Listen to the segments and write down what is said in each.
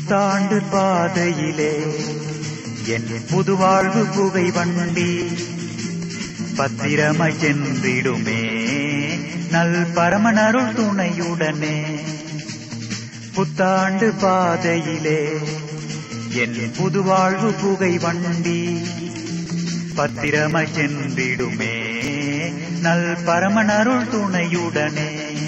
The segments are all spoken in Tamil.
புத்தாண்டு பாதையிலே என் புதுவாழ்வு புகை வண்டி பத்திரமாய் சென்றிடுமே நல் பரமனருள் துணையுடனே புத்தாண்டு பாதையிலே என் புதுவாழ்வு புகை வண்டி பத்திரமாய் சென்றிடுமே நல் பரமனருள் துணையுடனே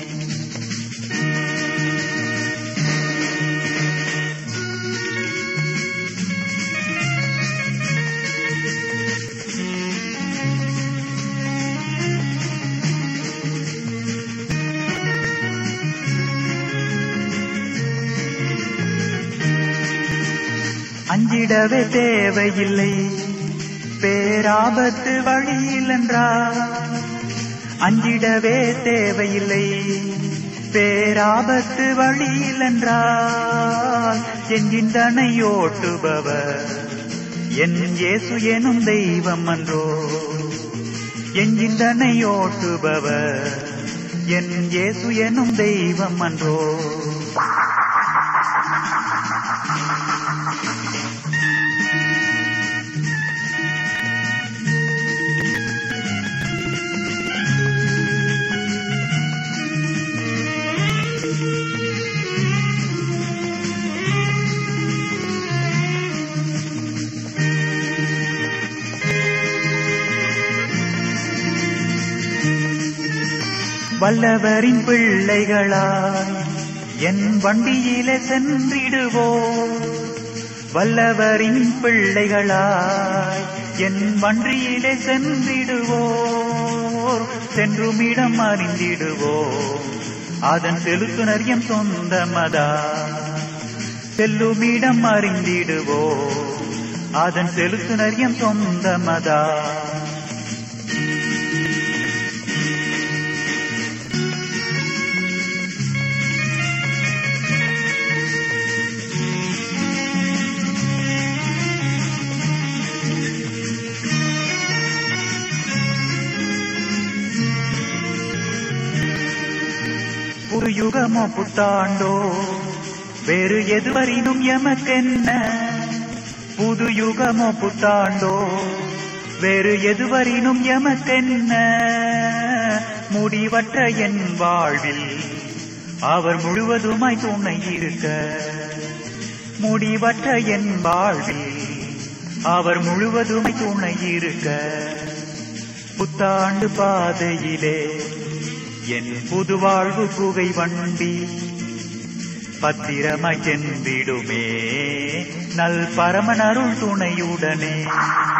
அஞ்சிடவே தேவையில்லை பேராபத்து வழியில் என்றார் அஞ்சிடவே தேவையில்லை பேராபத்து வழியில் என்றால் என் சிந்தனை ஓட்டுபவர் என் இயேசு எனும் தெய்வம் அன்றோ என் சிந்தனை ஓட்டுபவர் என் இயேசு எனும் தெய்வம் அன்றோ வல்லவரின் பிள்ளைகளாய் என் வண்டியிலே சென்றிடுவோம் வல்லவரின் பிள்ளைகளாய் என் வண்டியிலே சென்றிடுவோர் சென்றுமிடம் அறிந்திடுவோம் அதன் செலுத்துனர் எம் சொந்தமதா செல்லுமிடம் அறிந்திடுவோம் அதன் செலுத்துனர் எம் சொந்தமதா புது யுகமோ புத்தாண்டோ வேறு எதுவரினும் எமக்கென்ன புது யுகமோ புத்தாண்டோ வேறு எதுவரினும் எமக்கென்ன முடிவற்ற என் வாழ்வில் அவர் முழுவதுமாய் துணை இருக்க முடிவற்ற என் வாழ்வில் அவர் முழுவதுமாய் துணை இருக்க புத்தாண்டு பாதையிலே என் புது வாழ்வு புகை வண்டி பத்திரமாய் சென்றிடுமே நல் பரமனருள் துணையுடனே